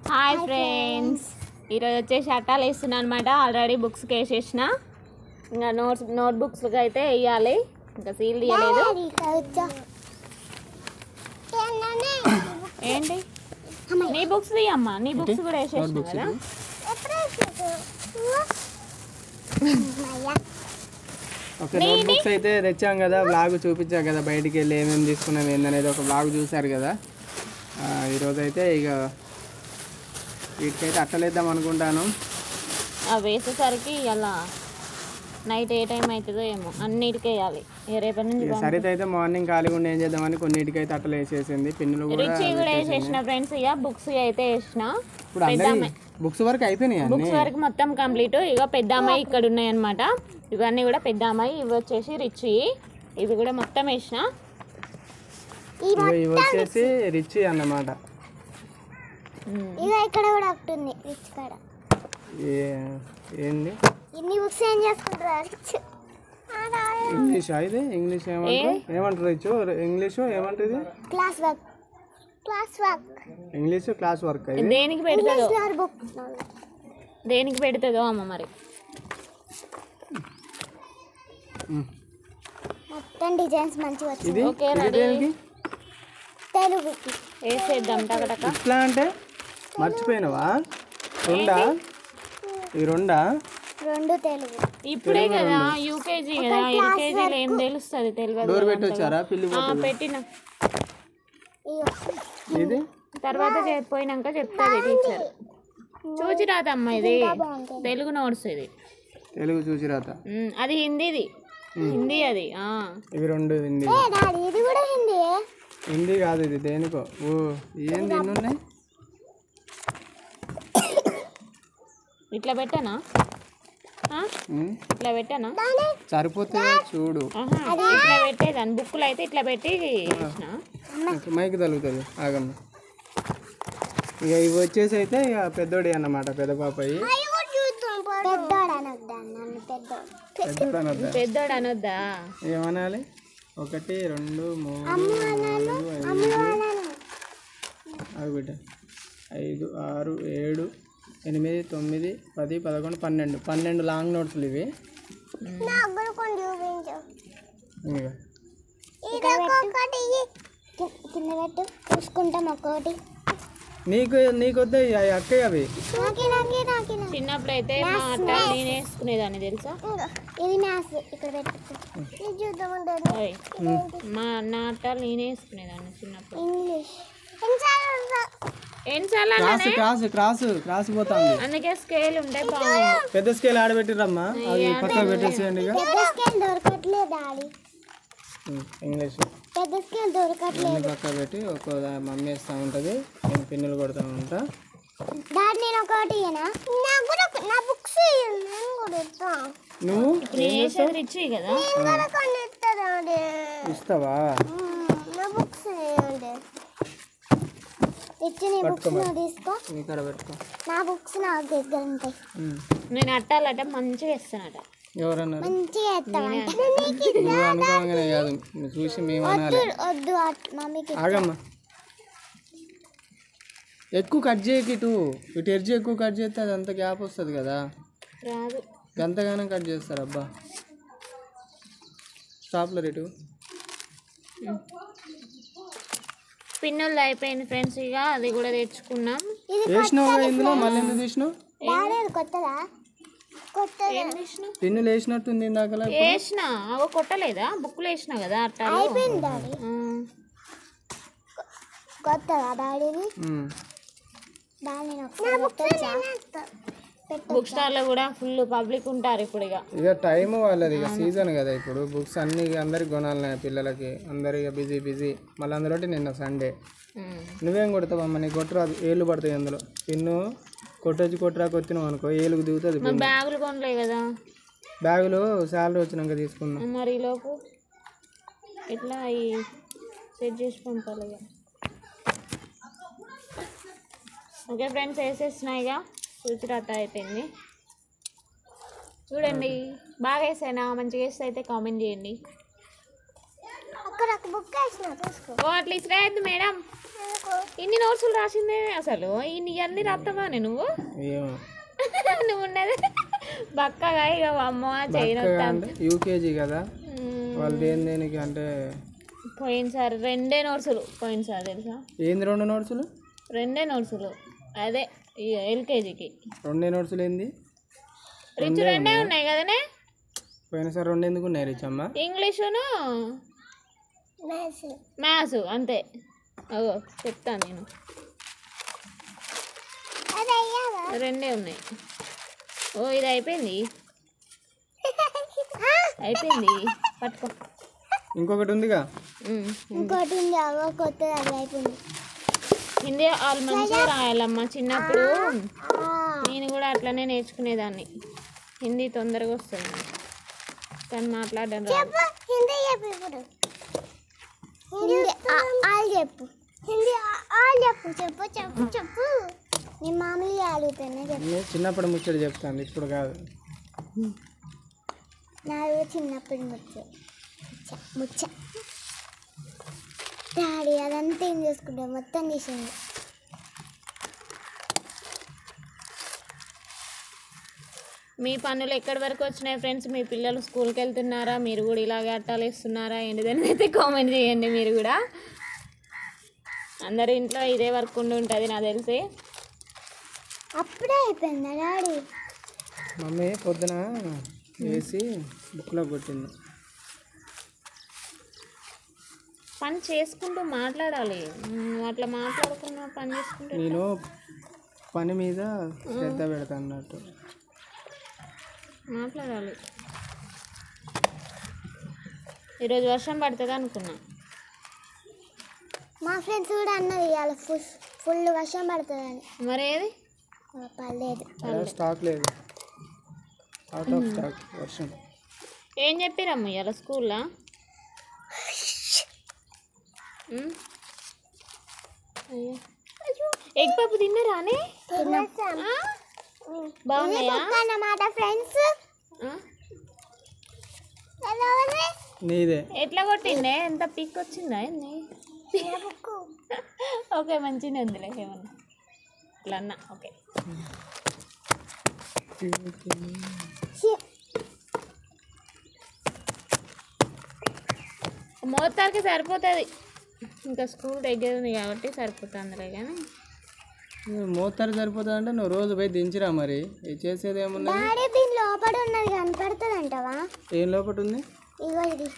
Hi friends ఈరోజు వచ్చేసి అట్టాలు వేస్తున్నా అనమాట ఆల్రెడీ బుక్స్కి వేసేసిన ఇంకా నోట్స్ నోట్ బుక్స్కి అయితే వేయాలి ఇంకా సీల్ తీయలేదు ఏంటి నీ బుక్స్ తీయమ్మా నీ బుక్స్ కూడా వేసేసిన కదా ఓకే నోట్ బుక్స్ అయితే తెచ్చాం కదా బ్లాగ్ చూపించాం కదా బయటికి వెళ్ళి ఏమేమి తీసుకున్నాం ఏందనేది ఒక బ్లాగ్ చూశారు కదా ఆ, ఈరోజు అయితే ఇక వీటికైతే అట్టలేద్దాం అనుకుంటాను అవి వేసేసరికి అలా నైట్ ఏ టైం అవుతుందో ఏమో అన్నిటికీ వేయాలి ఇక రేపటి నుంచి ఇక సరిత అయితే మార్నింగ్ ఖాళీగా ఉండి ఏం చేద్దామని కొన్నిటికైతే అట్టలు వేసేసింది పిన్నులు కూడా రుచి కూడా వేసేసిన ఫ్రెండ్స్ ఇక బుక్స్ అయితే వేసిన ఇప్పుడు అందరి బుక్స్ వరకు అయిపోయినాయి అన్ని బుక్స్ వరకు మొత్తం కంప్లీట్ ఇక పెద్ద అమ్మాయి ఇక్కడ ఉన్నాయి అనమాట ఇవన్నీ కూడా పెద్ద అమ్మాయి ఇవి వచ్చేసి రిచ్ ఇవి కూడా మొత్తం వేసిన ఇగో ఇవి వచ్చేసి రిచ్ అన్నమాట ఇక ఇక్కడ కూడా ఒకటి ఉంది రిచ్ కాడ ఏ- ఏంది ఇన్ని బుక్స్ ఏం చేసుకుంటారు రిచ్ ఇంగ్లీష్ ఇది ఇంగ్లీష్ ఏమంటారు ఏమంటారు రిచ్ ఇంగ్లీషు ఏమంటారు ఇది class work class work English class work ఇది దేనికి పెడుతుందో బుక్ దేనికి పెడుతుందో అమ్మ మరి ఉమ్. మొత్తం డిజైన్స్ మంచిగా వచ్చింది ఇది ఓకే ఇది రెడీ దేనికి తెలుగుకి వేసేద్దాం టకటక ఇట్లా అంటే మర్చిపోయినవా రెండా ఈ రెండా రెండు తెలుగు ఇప్పుడే కదా యూకేజీ కదా ఎల్కేజీలో ఏం తెలుస్తుంది తెలియదు డోర్ పెట్టి వచ్చారా పిల్లి ఆ, పెట్టిన ఇగో ఇది తర్వాత చె- పోయినాక చెప్తుంది టీచర్ చూచి రాదమ్మా ఇది తెలుగు నోట్స్ ఇది తెలుగు చూసి రాత ఉమ్, అది హిందీది హిందీ అది ఆ. ఇవి రెండు హిందీ ఏ డాడీ ఇది కూడా హిందీ హిందీ కాదు ఇది దేనికో ఓ ఏంది ఎన్ని ఉన్నాయి ఇట్లా పెట్టానా ఆ? ఉమ్, ఇట్లా పెట్టానా సరిపోతే చూడు ఆహా, ఇట్లా పెట్టేదాన్ని బుక్కులు అయితే ఇట్లా పెట్టి చేసిన ఓకే, మైక్ తగులుతుంది ఆగమ్మ ఇక ఇవి వచ్చేసి అయితే ఇక పెద్దోడి అన్నమాట పెద్ద పాపయ్యి పెద్దోడు అనొద్దాన్ని నన్ను పెద్దోడు పెద్దోడు అనొద్దా పెద్దోడు అనొద్దా ఏమనాలి ఒకటి రెండు మూడు నాలుగు ఐదు ఆగు బిడ్డ ఐదు ఆరు ఏడు ఎనిమిది తొమ్మిది పది పదకొండు పన్నెండు పన్నెండు లాంగ్ నోట్స్లు ఇవి నాకు కూడా కొన్ని చూపించు ఇదిగో. ఇక్కడ ఒక్కొక్కటి ఇయ్యి. కి- కింద పెట్టు చూసుకుంటాం ఒక్కొక్కటి నీకు నీకు వద్ద అక్కయ్య అవి నాకి నాకి నాకి నా- చిన్నప్పుడు అయితే మా అట్ట నేను వేసుకునేదాన్ని తెలుసా ఇంగో, ఇది మ్యాథ్స్ ఇక్కడ పెట్టు ఇది చూద్దాం ఉంటుంది ఓయ్, మా నా అట్టాలు నేనే వేసుకునేదాన్ని చిన్నప్పుడు ఇంగ్లీష్ ఎన్నిసార్లు క్రాస్ క్రాస్ క్రాస్ క్రాస్ పోతుంది అందుకే స్కేల్ ఉంటే బాగుంది పెద్ద స్కేల్ ఆడబెట్టిరమ్మా అది పక్కన పెట్టేసేయండి ఇక పెద్ద స్కేల్ దొరకట్లేదు డాడీ ఉమ్, ఇంగ్లీష్ పెద్ద స్కేల్ దొరకట్లేదు అన్ని పక్క పెట్టి ఒక్కో దా- మమ్మీ వేస్తూ ఉంటుంది నేను పిన్నులు కొడుతూ ఉంటా డాడీ నేను ఒకటి ఇయ్యనా నాకు కూడా ఒక- నా బుక్స్ నేను కూడా ఇస్తా నువ్వు నేను వేసేది రిచ్ కదా నేను కూడా కొన్ని ఇస్తా డాడీ ఇస్తావా నా బుక్స్ ఇవ్వండి ఇచ్చి నీ బుక్స్ నువ్వు తీసుకో నీ కాడ పెట్టుకో నా బుక్స్ నా దగ్గర ఉంటాయి ఉమ్. నేను అట్టాలట మంచిగా వేస్తానట ఎవరన్నారు మంచిగా ఎత్తామంట నువ్వు అనుకోగానే కాదు నువ్వు చూసి మేము అనాలి వద్దు అట్- మమ్మీకి ఆగమ్మా ఎక్కువ కట్ చేయకి ఇటు ఇటు ఎడ్జ్ ఎక్కువ కట్ చేస్తే అది అంత గ్యాప్ వస్తుంది కదా రాదు ఎంతగానో కట్ చేస్తారు అబ్బా స్టాప్లర్ ఇటు పిన్నులు అయిపోయింది ఫ్రెండ్స్ ఇక అది కూడా తెచ్చుకున్నాం వేసినావు ఇందులో మళ్ళీ ఎందుకు తీసినావు డాడీ అది కొత్తదా కొత్తదా ఏం తీసినావు పిన్నులు వేసినట్టుంది ఇందాకలా వేసిన అవో కొట్టలేదా బుక్లు వేసిన కదా అట్టాలు అయిపోయింది డాడీ ఆ, కొత్తదా డాడీది ఉమ్. డాడీ నేను ఒకసారి పెట్టొచ్చా? పెట్టు బుక్ స్టాల్లో కూడా ఫుల్ పబ్లిక్ ఉంటారు ఇప్పుడు ఇక ఇక టైం వాళ్ళది ఇక సీజన్ కదా ఇప్పుడు బుక్స్ అన్ని ఇక అందరికి కొనాలి పిల్లలకి అందరు ఇక బిజీ బిజీ మళ్ళీ అందులోటి నిన్న సండే ఉమ్. నువ్వేం కొడతావమ్మ నీకు కొట్టరాదు ఏళ్ళు పడతాయి అందులో పిన్ను కొట్టొచ్చి కొట్టరాకు వచ్చినావు అనుకో ఏలుగు దిగుతుంది మా బ్యాగులు కొనలే కదా బ్యాగులో శాలరీ వచ్చినాక తీసుకుందాం మరి ఈ లోపు ఇట్లా ఈ సెట్ చేసి పంపాలి ఇక ఓకే ఫ్రెండ్స్ వేసేసినాయి ఇక రుచిరాత అయిపోయింది చూడండి బాగా వేసానా మంచిగా వేస్తే అయితే కామెంట్ చేయండి అక్కడ ఒక బుక్ వేసిన తీసుకో ఓ అట్లా ఇసిరేయద్దు మేడం ఎందుకు? ఇన్ని నోట్సులు రాసిందే అసలు ఇన్ని అన్ని రాస్తావానే నువ్వు ఏమో నువ్వు ఉన్నది బక్కగా ఇక అమ్మ చేయను చక్కగా అంటే యూకేజీ కదా వాళ్ళు దేని దేనికి అంటే పోయినసారి రెండే నోట్సులు పోయినసారి తెలుసా ఏంది రెండు నోట్సులు రెండే నోట్సులు అదే ఎల్కేజీకి రెండే నోట్సులు ఏంది రిచ్ రెండే ఉన్నాయి కదనే పోయినసారి రెండు ఎందుకు ఉన్నాయి రిచమ్మ ఇంగ్లీషును మ్యాథ్స్ మ్యాథ్స్ అంతే అగో చెప్తాను నేను అది అయ్యావా రెండే ఉన్నాయి ఓ ఇది అయిపోయింది అయిపోయింది పట్టుకో ఇంకొకటి ఉందిగా ఉమ్. ఇంకోటి ఉంది అవో కొత్తది అది అయిపోయింది హిందీ వాళ్ళు మంచిగా రాయాలమ్మా చిన్నప్పుడు ఆ, నేను కూడా అట్లనే నేర్చుకునేదాన్ని హిందీ తొందరగా వస్తుంది నాకు. కానీ మాట్లాడడం రాదు చెప్పు హిందీ చెప్పు ఇప్పుడు హిందీ ఆల్ చెప్పు హిందీ ఆల్ చెప్పు చెప్పు చెప్పు చెప్పు నీ మామూలు అడుగుతానే చెప్పు నేను చిన్నప్పుడు ముచ్చట చెప్తాను ఇప్పుడు కాదు నాది చిన్నప్పుడు ముచ్చ ముచ్చ ముచ్చ డాడీ అదంతా ఏం చేసుకుంటా మొత్తం తీసింది మీ పనులు ఎక్కడి వరకు వచ్చినాయి ఫ్రెండ్స్ మీ పిల్లలు స్కూల్కి వెళ్తున్నారా మీరు కూడా ఇలాగే అట్టాలు వేస్తున్నారా ఏంటిదని అయితే కామెంట్ చేయండి మీరు కూడా అందరి ఇంట్లో ఇదే వర్క్ ఉండి ఉంటుంది నాకు తెలిసి అప్పుడే అయిపోయిందా డాడీ మమ్మీ పొద్దున వేసి బుక్లో కొట్టింది పని చేసుకుంటూ మాట్లాడాలి నువ్వు అట్లా మాట్లాడకుండా పని చేసుకుంటూ నేను పని మీద శ్రద్ధ పెడతా అన్నట్టు మాట్లాడాలి ఈరోజు వర్షం పడుతుంది అనుకున్నా మా ఫ్రెండ్స్ కూడా అన్నది ఇవాళ ఫుల్ ఫుల్ వర్షం పడుతుందని మరి ఏది పర్లేదు అలా స్టాక్ లేదు అవుట్ ఆఫ్ స్టాక్ వర్షం ఏం చెప్పిరమ్మ ఇవాళ స్కూల్లో ఉమ్? అయ్యో. ఎగ్ పప్పు తిన్నారానే ఆ? బాగున్నాయా అన్నమాట ఫ్రెండ్స్ ఆ? నీదే ఎట్లా కొట్టిండే ఎంత పిక్ వచ్చిందా ఏంది ఓకే మంచిగా ఉందిలే ఏమన్నా ఇట్లా అన్నా ఓకే మోతారికి సరిపోతుంది ఇంకా స్కూల్ దగ్గర ఉంది కాబట్టి సరిపోతుందిలే కానీ మోతారు సరిపోతుంది అంటే నువ్వు రోజు పోయి దించిరా మరి ఇది చేసేది ఏమున్నది డాడీ దీని లోపల ఉన్నది కనపడుతుంది అంటవా ఏం లోపల ఉంది ఇగో ఇది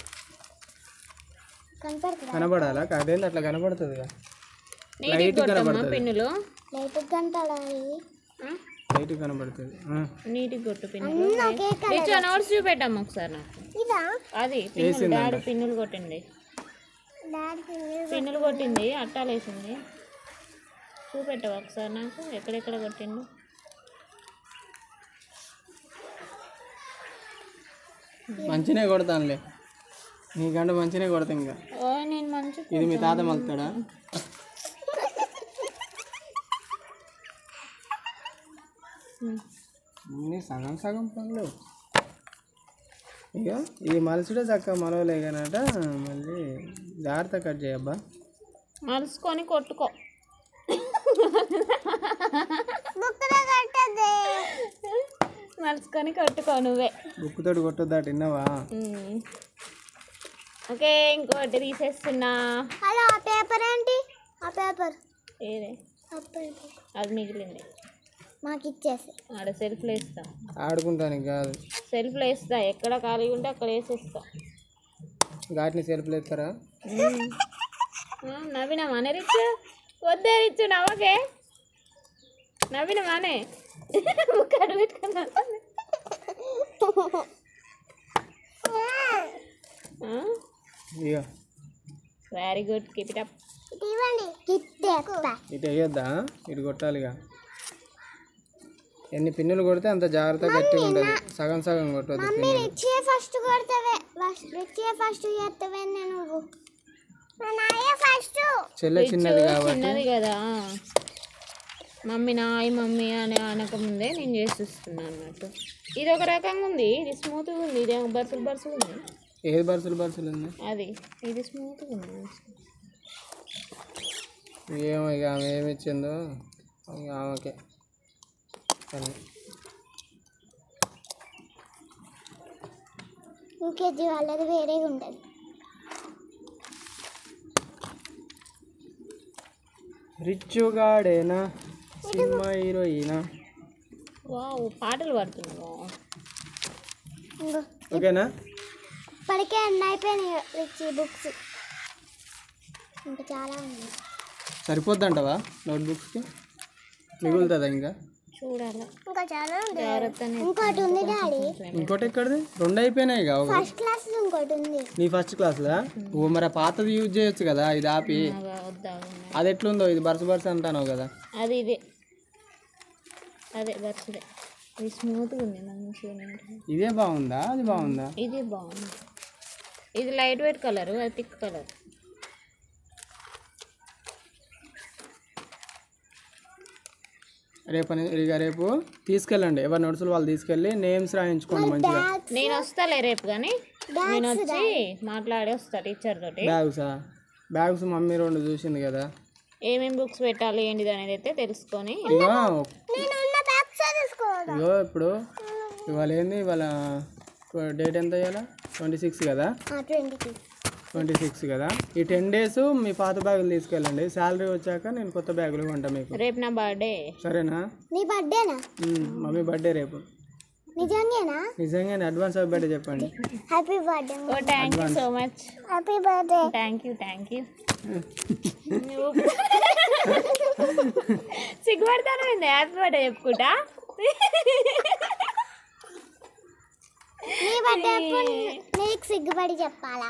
కనపడుతుందా కనబడాలా అదేంది అట్లా కనబడుతుంది నీటికి కొట్టమ్మా పిన్నులు లైట్ కనపడాలి ఆ? లైట్ కనబడుతుంది ఆ. నీటికి కొట్టు పిన్నులు అన్నీ ఒకే కలర్ తెచ్చా నోట్స్ చూపెట్టమ్మా ఒకసారి నాకు ఇదా అది పిన్నులు డాడీ పిన్నులు కొట్టింది డాడీ పిన్నులు కొట్టింది అట్టాలు వేసింది చూపెట్టవా ఒకసారి నాకు ఎక్కడెక్కడ కొట్టిండు మంచినే కొడతానులే నీకంటే మంచినే కొడతా ఇంకా ఓ నేను మంచి ఇది మీ తాత మలుతాడా అన్నీ సగం సగం పనులు ఇక ఇది మలుసుడే చక్కగా మలవలే కానట మళ్ళీ జాగ్రత్త కట్ చేయబ్బా మలుసుకొని కొట్టుకో బుక్కులో కట్టదే మలుసుకొని కొట్టుకో నువ్వే బుక్కుతోటి కొట్టొద్దాట విన్నావా ఉమ్. ఓకే ఇంకోటి తీసేస్తున్నా హలో ఆ పేపర్ ఏంటి ఆ పేపర్ ఏదే ఆ పేపర్ అది మిగిలింది మాకు ఇచ్చేసి ఆడ సెల్ఫ్లో వేస్తా ఆడుకుంటానికి కాదు సెల్ఫ్లో వేస్తా ఎక్కడ ఖాళీగా ఉంటే అక్కడ వేసేస్తా ఘాట్ని సెల్ఫ్లు ఎత్తారా ఉమ్. ఆ, నవ్వినామానే రిచ్ వద్దే రిచ్ నవ్వకే నవ్వినమానే ముక్కడు పెట్టుకున్నా ఇక very good keep it up ఇటు ఇవ్వండి కిట్టేస్తా ఇటు వేయొద్దా ఇటు కొట్టాలిగా ఎన్ని పిన్నులు కొడితే అంత జాగ్రత్తగా గట్టిగా ఉంటుంది సగం సగం కొట్టొద్దు మమ్మీ పిన్నులు రిచే ఫస్ట్ కొడతావే రిచే ఫస్ట్ చేస్తావే నువ్వు నాయ ఫస్ట్ చెల్లె చిన్నది కాబట్టి చిన్నది కదా మమ్మీ నాయి మమ్మీ అని అనకముందే నేను చేసిస్తున్నా అన్నట్టు ఇది ఒక రకంగా ఉంది ఇది స్మూత్గా ఉంది ఇది బర్సులు బర్సులు ఉంది ఏది బరుసలు బరుసలు ఉంది అది ఇది స్మూత్గా ఉంది ఏమో ఇక ఆమె ఏమి ఇచ్చిందో ఇక ఆమెకే సరే ఇంకేజీ వాళ్ళది వేరేగా ఉంటుంది రిచ్చుగాడేనా సినిమా హీరోయినా వావ్ పాటలు పాడుతున్నావు ఇంకో ఓకేనా ఇప్పటికే అన్నీ అయిపోయినాయి రిచ్ బుక్స్ ఇంకా చాలా ఉన్నాయి సరిపోద్దంటవా నోట్బుక్స్కి మిగులుతుందా ఇంకా చూడాలి ఇంకా చాలా ఉంది జాగ్రత్తనే ఇంకోటి ఉంది డాడీ ఇంకోటి ఎక్కడిది రెండు అయిపోయినాయి ఇక ఒక ఫస్ట్ క్లాస్ ఇంకోటి ఉంది నీ ఫస్ట్ క్లాస్లా ఓ మరి ఆ పాతది యూజ్ చేయొచ్చు కదా ఇది ఆపి బాగా వద్దా ఉన్నాయి. అది ఎట్లుందో ఇది బర్స్ బర్స్ అంటాను కదా అది ఇదే అదే బర్త్డే ఇది స్మూత్గా ఉంది మంచిగా ఉంటుంది. ఇదే బాగుందా అది బాగుందా ఇది బాగుంది ఇది లైట్ వెయిట్ కలర్ అది థిక్ కలర్ రేపు అని- ఇక రేపు తీసుకెళ్ళండి ఎవరి నోట్సులు వాళ్ళు తీసుకెళ్ళి నేమ్స్ రాయించుకోండి మంచిగా నేను వస్తాలే రేపు కానీ నేను వచ్చి మాట్లాడి వస్తా టీచర్ తోటి బ్యాగ్సా బ్యాగ్స్ మమ్మీ రెండు చూసింది కదా ఏమేమి బుక్స్ పెట్టాలి ఏంటిది అనేది అయితే తెలుసుకొని ఇగో నేను ఉన్న బ్యాగ్స్ తీసుకోవాలి ఇగో ఇప్పుడు ఇవాళ ఏంది ఇవాళ డేట్ ఎంత అయ్యాలా ట్వంటీ సిక్స్ కదా ట్వంటీకి ట్వంటీ సిక్స్ కదా ఈ టెన్ డేస్ మీ పాత బ్యాగులు తీసుకెళ్ళండి శాలరీ వచ్చాక నేను కొత్త బ్యాగులు కొంటా మీకు రేపు నా బర్త్డే సరేనా నీ బర్త్డేనా ఉమ్, మమ్మీ బర్త్డే రేపు నిజంగానా నిజంగానే అడ్వాన్స్ హ్యాపీ బర్త్డే చెప్పండి హ్యాపీ బర్త్డే ఓ thank you so much happy birthday thank you thank you సిగ్గుపడతాను హ్యాపీ బర్త్డే చెప్పుకుంటా నీ బర్త్డే అప్పుడు నీకు సిగ్గుపడి చెప్పాలా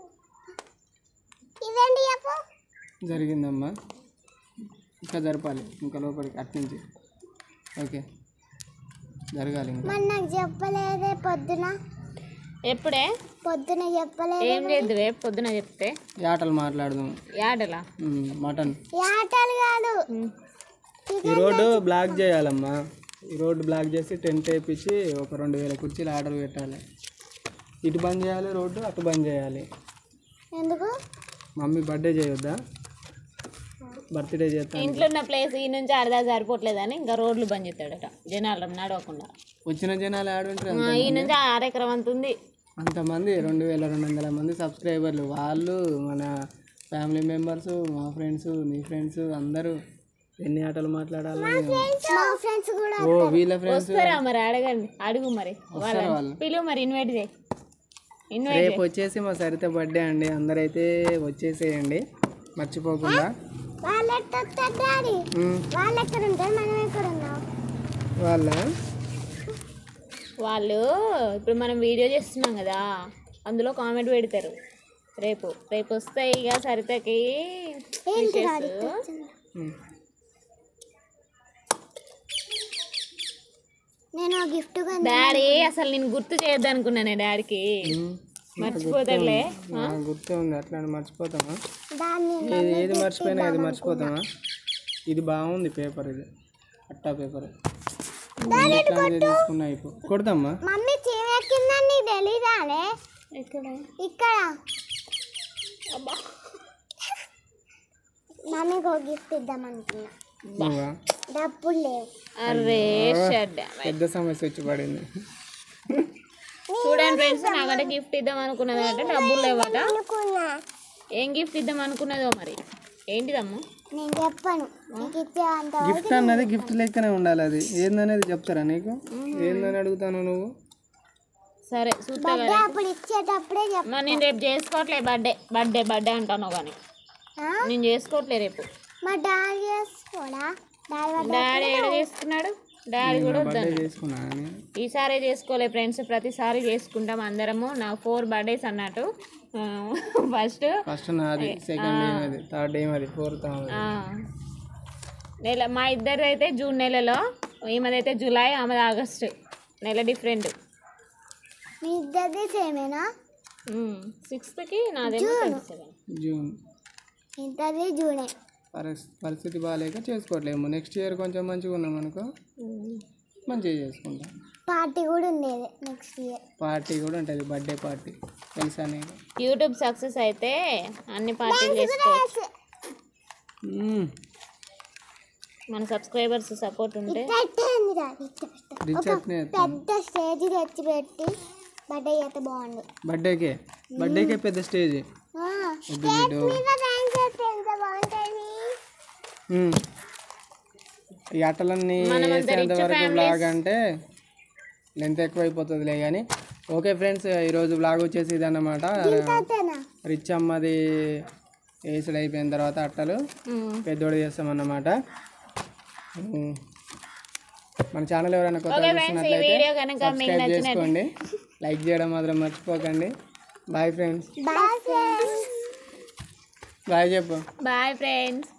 ఇదేంటి చెప్పు జరిగిందమ్మా ఇంకా జరపాలి ఇంకా లోపలికి అట్నుంచి ఓకే జరగాలి ఇంకా మరి నాకు చెప్పలేదే పొద్దున ఎప్పుడే పొద్దున చెప్పలేదు ఏం చేద్దువే పొద్దున చెప్తే ఈ ఆటలు మాట్లాడదాం యాడలా ఉమ్, మటన్ ఈ ఆటలు కాదు ఈ రోడ్డు బ్లాక్ చేయాలమ్మా ఈ రోడ్డు బ్లాక్ చేసి టెంట్ వేయించి ఒక రెండు వేల కుర్చీలు ఆర్డర్ పెట్టాలి ఇటు బంద్ చేయాలి రోడ్డు అటు బంద్ చేయాలి ఎందుకు మమ్మీ బర్త్డే చేయొద్దా బర్త్డే చేస్తాను ఇంట్లో ఉన్న ప్లేస్ ఈ నుంచి అరదా సరిపోవట్లేదని ఇంకా రోడ్లు బంద్ చేస్తాడట జనాలు నడవకుండా వచ్చిన జనాలు ఆడుంటారు ఆ, ఈ నుంచి అరెకరం అంత ఉంది అంతమంది రెండు వేల రెండు వందల మంది సబ్స్క్రైబర్లు వాళ్ళు మన ఫ్యామిలీ మెంబర్స్ మా ఫ్రెండ్స్ నీ ఫ్రెండ్స్ అందరూ ఎన్ని ఆటలు మాట్లాడాలి మా ఫ్రెండ్స్ కూడా ఓ వీళ్ళ ఫ్రెండ్స్ వస్తారా మరి అడగండి అడుగు మరి వస్తారు వాళ్ళు పిలువు మరి ఇన్వైట్ చేయి ఇన్వైట్ రేపు వచ్చేసి మా సరిత బర్త్డే అండి అందరైతే వచ్చేసేయండి మర్చిపోకుండా వాళ్ళు ఎట్లా వస్తారు డాడీ ఉమ్, వాళ్ళు ఎక్కడ ఉంటారు మనం ఎక్కడ ఉన్నాం వాళ్ళ వాళ్ళు ఇప్పుడు మనం వీడియో చేస్తున్నాం కదా అందులో కామెంట్ పెడతారు రేపు రేపు వస్తాయి ఇక సరితకి ఏంటి wishes. డాడీ ఉమ్, నేను గిఫ్ట్ డాడీ అసలు నేను గుర్తు చేయొద్దు అనుకున్నానే డాడీకి ఉమ్, మర్చిపోతాడులే ఆ, గుర్తే ఉంది అట్లా అని మర్చిపోతామా దాన్ని ఏది ఏది మర్చిపోయినా ఇది మర్చిపోతామా ఇది బాగుంది పేపర్ ఇది అట్టా పేపర్ ఇట్లాంటిది తీసుకున్నా అయిపో కొడతామ్మా మమ్మీ చీమ ఎక్కిందని నీకు తెలీదానే ఇక్కడ ఇక్కడ మమ్మీకి ఒక గిఫ్ట్ ఇద్దాం అనుకున్నా నువ్వా డబ్బులు లేవు అరే షడ్ పెద్ద సమస్య వచ్చి పడింది చూడండి ఫ్రెండ్స్ నాకంటే గిఫ్ట్ ఇద్దాం అనుకున్నది అంటే డబ్బులు లేవట అనుకున్నా ఏం గిఫ్ట్ ఇద్దాం అనుకున్నదో మరి ఏంటిదమ్మా నేను చెప్పను నీకు ఇచ్చే అంత గిఫ్ట్ అన్నది గిఫ్ట్ లెక్కనే ఉండాలి అది ఏందనేది చెప్తారా నీకు ఏందని అడుగుతాను నువ్వు సరే చూస్తా బర్త్డే కదా అప్పుడు ఇచ్చేటప్పుడే చెప్ప మరి నేను రేపు చేసుకోవట్లే బర్త్డే బర్త్డే బర్త్డే అంటాను కానీ ఆ? నేను చేసుకోవట్లే రేపు మా డాడీ చేసుకోడా డాడీ వాళ్ళ డాడీ ఏడ చేసుకున్నాడు డాడీ కూడా బర్త్డే వద్దన్నాడు చేసుకున్నా అని ఈసారి చేసుకోలే ఫ్రెండ్స్ ప్రతిసారి చేసుకుంటాం అందరము నా ఫోర్ బర్త్డేస్ అన్నట్టు ఫస్ట్ ఫస్ట్ నాది సెకండ్ ఏం అది థర్డ్ ఏం అది ఫోర్త్ నెల మా ఇద్దరు అయితే జూన్ నెలలో ఈమెదైతే జూలై ఆమెది ఆగస్టు నెల డిఫరెంట్ మీ ఇద్దరిది సేమేనా సిక్స్త్కి నాదేమో ట్వంటీ సెవెన్ జూన్ మీ ఇద్దరిది జూనే పరిస్- పరిస్థితి బాగాలేక చేసుకోవట్లేము నెక్స్ట్ ఇయర్ కొంచెం మంచిగా ఉన్నాం అనుకో మంచిగా చేసుకుంటాం పార్టీ కూడా ఉండేది నెక్స్ట్ ఇయర్ పార్టీ కూడా ఉంటుంది బర్త్డే పార్టీ తెలుసా నీకు యూట్యూబ్ సక్సెస్ అయితే అన్ని పార్టీలు చేసుకోవచ్చు మ్మ్. మన సబ్స్క్రైబర్స్ సపోర్ట్ ఉంటే పెట్టండి రా, ఇట్ట పెట్ట. రిచ్ చట్నీ వేస్తాం. పెద్ద స్టేజ్ తెచ్చి పెట్టి బర్త్డే అయితే బాగుండు బర్త్డేకే బర్త్డేకే పెద్ద స్టేజ్ ఆ, వద్దు కేక్ బిడ్డు. మీద డాన్స్ చేస్తే ఎంత బాగుంటుంది మ్మ్. ఈ ఆటలన్నీ మనమంతా వేసేంత rich వరకు families. బ్లాగ్ అంటే లెంత్ ఎక్కువ అయిపోతుందిలే కానీ ఓకే ఫ్రెండ్స్ ఈరోజు బ్లాగ్ వచ్చేసి ఇదన్నమాట అంతేనా రిచ్ అమ్మది వేసుడు అయిపోయిన తర్వాత అట్టలు ఉమ్, పెద్దోడు చేస్తామన్నమాట మ్మ్. మన ఛానల్ ఎవరైనా కొత్త ఓకే ఫ్రెండ్స్ ఈ చూసినట్లయితే వీడియో కనుక మీకు సబ్స్క్రైబ్ నచ్చినట్టు చేసుకోండి లైక్ చేయడం మాత్రం మర్చిపోకండి bye friends bye friends bye చెప్పు బాయ్ ఫ్రెండ్స్